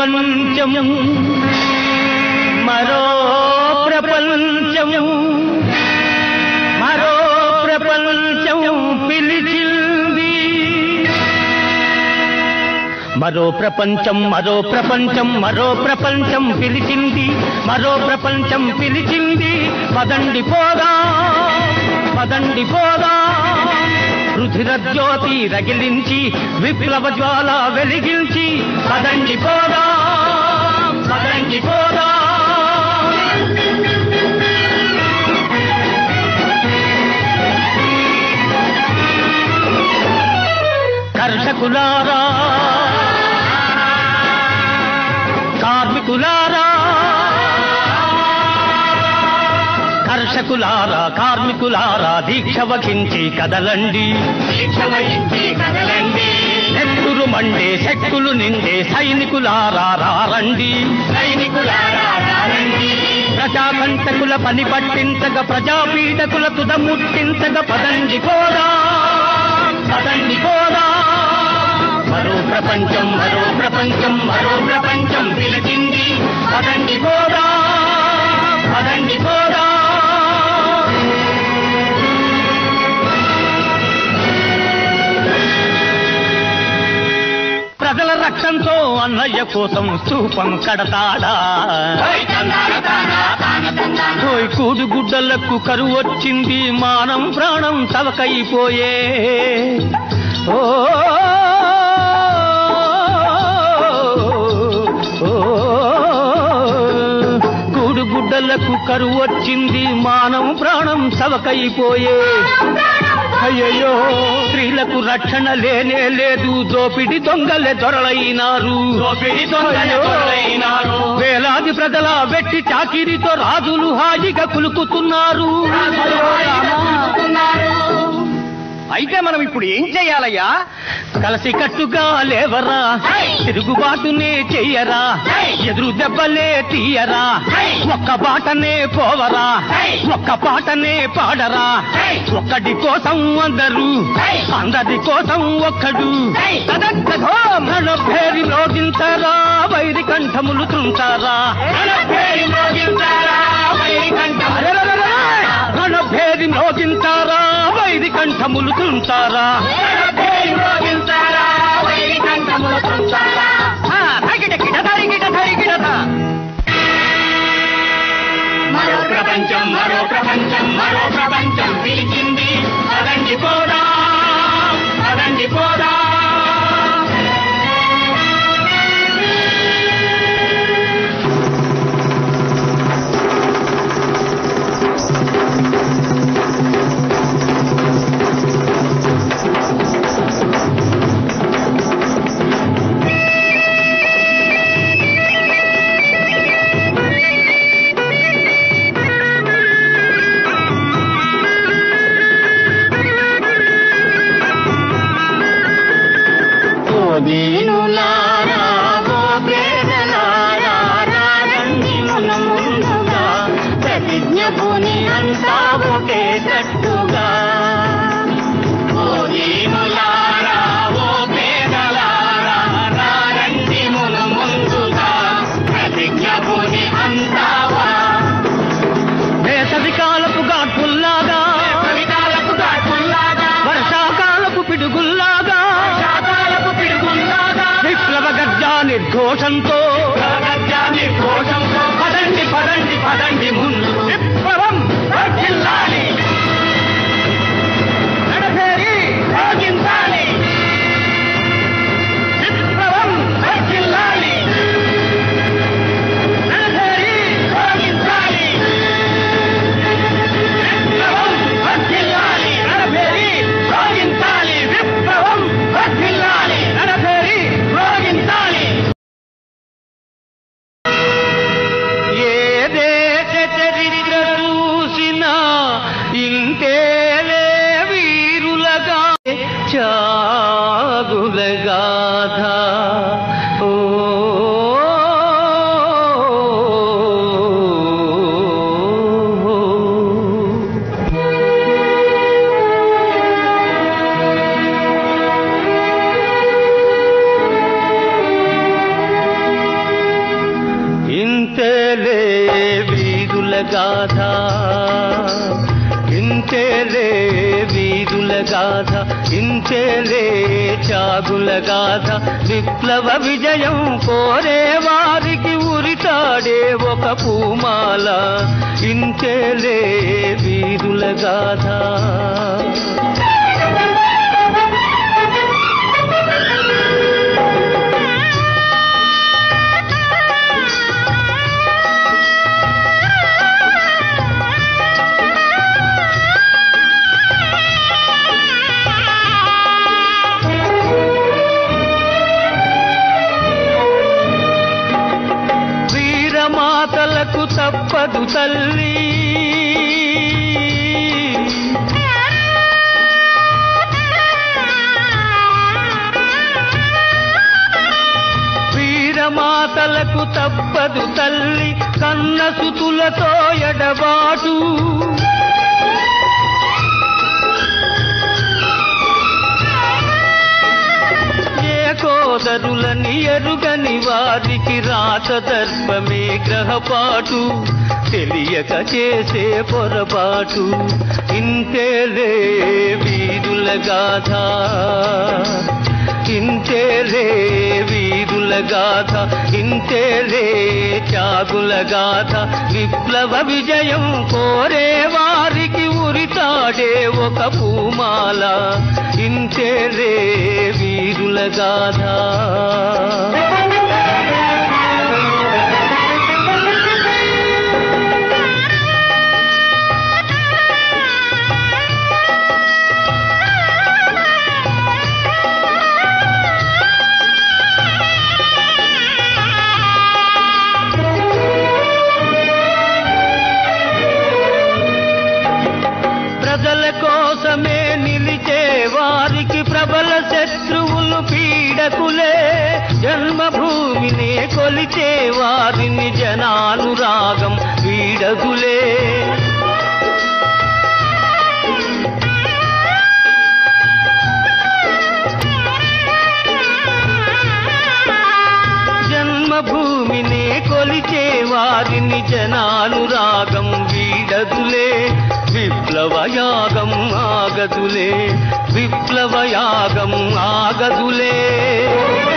ప్రపంచం మరో ప్రపంచం మరో ప్రపంచం పిలిచింది మరో ప్రపంచం మరో ప్రపంచం మరో ప్రపంచం పిలిచింది మరో ప్రపంచం పిలిచింది పదండి పోదా పదండి పోదా రుధిర జ్యోతి రగిలించి విప్లవ జ్వాల వెలిగించి పదండి పోదా పదండి పోదా కర్షకులారా కార్మికులారా కర్షకులారా కార్మికులారా దీక్ష వహించి కదలండి దీక్ష వహించి కదలండి నెత్తురు మండే శక్తులు నిండే సైనికులారా రారండి సైనికులారా రారండి ప్రజాకంటకుల పని పట్టించగ ప్రజాపీడకుల తుదముట్టించగ పదండి పోదా పదండి పోదా మరో ప్రపంచం మరో ప్రపంచం మరో ప్రపంచం పిలిచింది పదండి పోదా పదండి పోదా ప్రజల రక్షణతో అన్నయ్య కోసం స్తూపం కడతాడా ఓయ్ తందాన తాన తాన తందాన ఓయ్ కూడు గుడ్డలకు కరువు వచ్చింది మానం ప్రాణం తవకైపోయే ఓ ఓ, కూడు గుడ్డలకు కరువు వచ్చింది మానం ప్రాణం సవకైపోయే అయ్యయ్యో స్త్రీలకు రక్షణ లేనే లేదు దోపిడి దొంగలే దొరలైనారు దోపిడి దొంగలే దొరలైనారు. వేలాది ప్రజల వెట్టి చాకిరితో రాజులు హాయిగా కులుకుతున్నారు అయితే మనం ఇప్పుడు ఏం చెయ్యాలయ్యా కలిసి కట్టుగా లేవరా హై! తిరుగుబాటునే చెయ్యరా హై! ఎదురు దెబ్బలే తీయరా హై! ఒక్క బాటనే పోవరా హై! ఒక్క పాటనే పాడరా హై! ఒక్కడి కోసం అందరూ హై! అందరి కోసం ఒక్కడు హై! తదత్తథో మన పేరు లోగించారా వైరి కంఠములు తుంటారా మన పేరు మోగించారా వైరి కంఠములు మన పేరు లోగించారా వైరి కంఠములు తుంటారా మన పేరు మోగించారా వైరి కంఠములు తుంచారా మరో ప్రపంచం మరో ప్రపంచం మరో ప్రపంచం పిలిచింది పదండి పోదా పదండి పోదా దీనులారా ఓ పేదలారా రారండి మన ముందుగా ప్రతిజ్ఞ పుని అంతా ఒకే తట్టుగా ఓ దీనులారా ఓ పేదలారా రారండి మన ముందుగా ప్రతిజ్ఞ పుని అంతా వేసవి కాలపు గాడ్పుల్లాగా కవితాలకు దాటుల్లాగా వర్షాకాలపు పిడుగుల్లాగా శాతాలకు పిడుగుల్లాగా విప్లవ గర్జా నిర్ఘోషంతో గర్జాన్ని ఘోషంతో పదండి పదండి పదండి ముందు విప్లవం వర్ధిల్లాలి నడచేరి సాగించాలి విప్లవం వర్ధిల్లాలి నడచేరి సాగించాలి విప్లవం వర్ధిల్లాలి నడచేరి సాగించాలి విప్లవం వర్ధిల్లాలి నడచేరి సాగించాలి ఏ దేశ చరిత్ర చూసినా ఇంతేలే వీరుల గాథ ఇంతేలే చాగుల గాథ విప్లవ విజయం కోరే వారికి ఉరితాడే ఒక పూమాల ఇంతేలే వీరుల గాథ వీరమాతలకు తప్పదు తల్లి వీరమాతలకు తప్పదు తల్లి కన్న సుతులతో ఎడబాటు ఏ కోదరులని ఎరుగని వారికి రాత దర్భమే గ్రహపాటు తెలియక చేసే పొరపాటు ఇంతేలే వీరుల గాథ ఇంతేలే వీరుల గాథ ఇంతేలే త్యాగుల గాథ విప్లవ విజయం కోరే వారికి ఉరితాడే ఒక పూమాల ఇంతేలే వీరుల గాథ ప్రజల కోసమే నిలిచే వారికి ప్రబల శత్రువులు పీడకులే జన్మభూమిని కొలిచే వారిని జనానురాగం పీడకులే జన్మభూమిని కొలిచే వారిని జనానురాగం వీడదులే విప్లవయాగం ఆగదులే విప్లవయాగం ఆగదులే